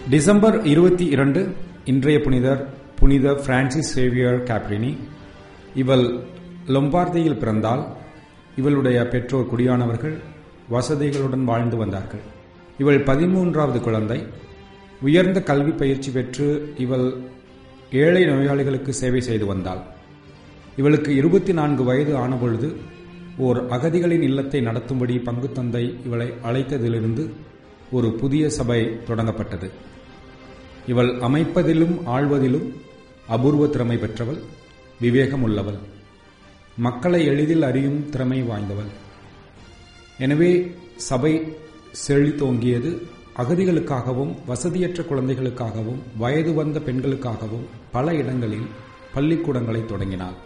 December இருபத்தி இரண்டு இன்றைய புனிதர் புனித பிரான்சிஸ் சேவியர் கேப்ரினி இவள் லொம்பார்தியில் பிறந்தால் இவளுடைய பெற்றோர் குடியானவர்கள் வசதிகளுடன் வாழ்ந்து வந்தார்கள் இவள் பதிமூன்றாவது குழந்தை உயர்ந்த கல்வி பயிற்சி பெற்று இவள் ஏழை நோயாளிகளுக்கு சேவை செய்து வந்தாள் இவளுக்கு இருபத்தி நான்கு வயது ஆனபொழுது ஓர் அகதிகளின் இல்லத்தை நடத்தும்படி பங்கு தந்தை இவளை அழைத்ததிலிருந்து ஒரு புதிய சபை தொடங்கப்பட்டது இவள் அமைப்பதிலும் ஆள்வதிலும் அபூர்வ திறமை பெற்றவள் விவேகம் உள்ளவள் மக்களை எளிதில் அறியும் திறமை வாய்ந்தவள் எனவே சபை செழித்தோங்கியது அகதிகளுக்காகவும் வசதியற்ற குழந்தைகளுக்காகவும் வயது வந்த பெண்களுக்காகவும் பல இடங்களில் பள்ளிக்கூடங்களை தொடங்கினாள்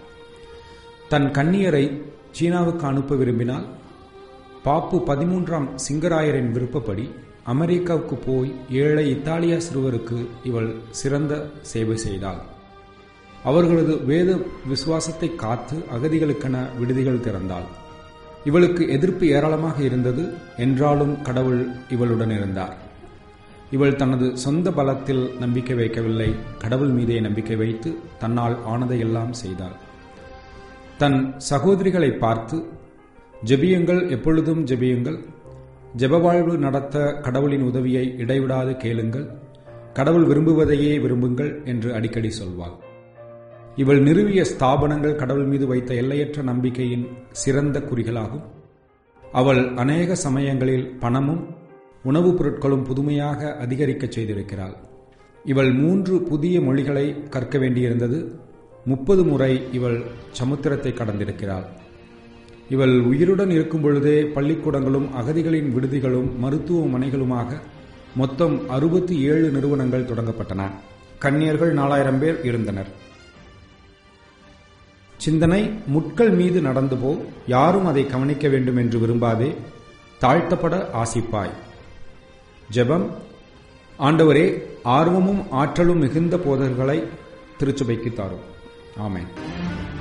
தன் கன்னியரை சீனாவுக்கு அனுப்ப விரும்பினால் பாப்பு பதிமூன்றாம் சிங்கராயரின் விருப்பப்படி அமெரிக்காவுக்கு போய் ஏழை இத்தாலிய சிறுவருக்கு இவள் சிறந்த சேவை செய்தாள் அவர்களது வேத விசுவாசத்தை காத்து அகதிகளுக்கென விடுதிகள் திறந்தாள் இவளுக்கு எதிர்ப்பு ஏராளமாக இருந்தது என்றாலும் கடவுள் இவளுடன் இருந்தார் இவள் தனது சொந்த பலத்தில் நம்பிக்கை வைக்கவில்லை கடவுள் மீதே நம்பிக்கை வைத்து தன்னால் ஆனதையெல்லாம் செய்தாள் தன் சகோதரிகளை பார்த்து ஜெபியுங்கள் எப்பொழுதும் ஜெபியுங்கள் ஜெபவாழ்வு நடத்த கடவுளின் உதவியை இடைவிடாது கேளுங்கள் கடவுள் விரும்புவதையே விரும்புங்கள் என்று அடிக்கடி சொல்வாள் இவள் நிறுவிய ஸ்தாபனங்கள் கடவுள் மீது வைத்த எல்லையற்ற நம்பிக்கையின் சிறந்த குறிகளாகும் அவள் அநேக சமயங்களில் பணமும் உணவுப் பொருட்களும் புதுமையாக அதிகரிக்கச் செய்திருக்கிறாள் இவள் மூன்று புதிய மொழிகளை கற்க வேண்டியிருந்தது முப்பது முறை இவள் சமுத்திரத்தை கடந்திருக்கிறாள் இவள் உயிருடன் இருக்கும் பொழுதே பள்ளிக்கூடங்களும் அகதிகளின் விடுதிகளும் மருத்துவமனைகளுமாக மொத்தம் அறுபத்தி ஏழு நிறுவனங்கள் தொடங்கப்பட்டன கன்னியர்கள் நாலாயிரம் பேர் இருந்தனர் சிந்தனை முட்கள் மீது நடந்து போ யாரும் அதை கவனிக்க வேண்டும் என்று விரும்பாதே தாழ்த்தப்பட ஆசிப்பாய் ஜெபம் ஆண்டவரே ஆர்வமும் ஆற்றலும் மிகுந்த போதர்களை திருச்சபைக்கு தாரும் ஆமேன்